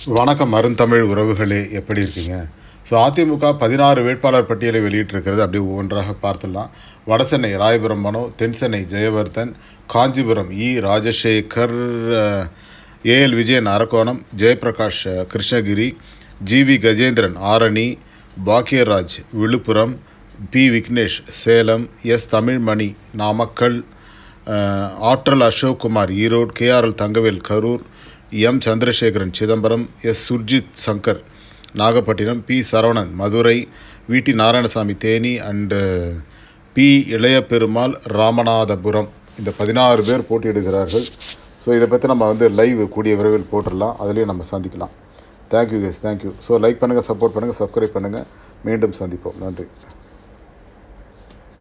வணக்கம் அருந்தமிழ் உறவுகளே எப்படி இருக்கீங்க ஸோ அதிமுக பதினாறு வேட்பாளர் பட்டியலை வெளியிட்டிருக்கிறது அப்படியே ஒவ்வொன்றாக பார்த்துடலாம் வடசென்னை ராயபுரம் மனோ தென்சென்னை ஜெயவர்தன் காஞ்சிபுரம் இ ராஜசேகர் ஏஎல் விஜயன் அரக்கோணம் ஜெயபிரகாஷ் அஹ், Krishnagiri GV Gajendran Arani Bhagyaraj Villupuram P Vignesh Salem S Tamilmani Namakkal அஹ், Aatral Ashok Kumar Erode KRL Thangavel Karur M Chandrasekaran Chidambaram S Surjith Shankar Nagapattinam P Saravanan Madurai VT Narayanasamy Theni and B இளைய பெருமாள் ராமநாதபுரம் இந்த பதினாறு பேர் போட்டியிடுகிறார்கள் ஸோ இதை பற்றி நம்ம வந்து லைவ் கூடிய விரைவில் போட்டுடலாம் அதுலேயும் நம்ம சந்திக்கலாம் thank you guys thank you so like பண்ணுங்கள் சப்போர்ட் பண்ணுங்கள் சப்ஸ்கிரைப் பண்ணுங்கள் மீண்டும் சந்திப்போம் நன்றி